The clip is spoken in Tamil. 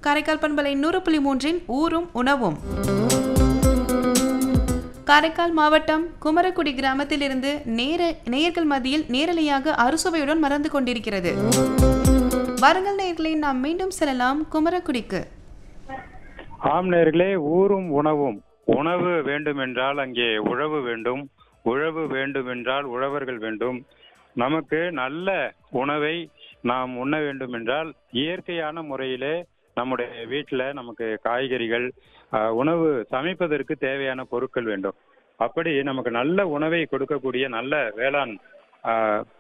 காரைக்கால் பண்பலை நூறு புள்ளி மூன்றின் ஊரும் உணவும் காரைக்கால் மாவட்டம் குமரக்குடி கிராமத்திலிருந்து நேர நேயர்கள் மத்தியில் நேரலையாக அறுசுவையுடன் மறந்து கொண்டிருக்கிறது வாருங்கள் நேயர்களை நாம் மீண்டும் செல்லலாம் குமரக்குடிக்கு ஆம் நேர்களே ஊரும் உணவும் உணவு வேண்டுமென்றால் அங்கே உழவு வேண்டும் உழவு வேண்டுமென்றால் உழவர்கள் வேண்டும் நமக்கு நல்ல உணவை நாம் உண்ண வேண்டுமென்றால் இயற்கையான முறையிலே நம்முடைய வீட்டில் நமக்கு காய்கறிகள் ஆஹ், உணவு சமைப்பதற்கு தேவையான பொருட்கள் வேண்டும் அப்படி நமக்கு நல்ல உணவை கொடுக்கக்கூடிய நல்ல வேளாண் ஆஹ்,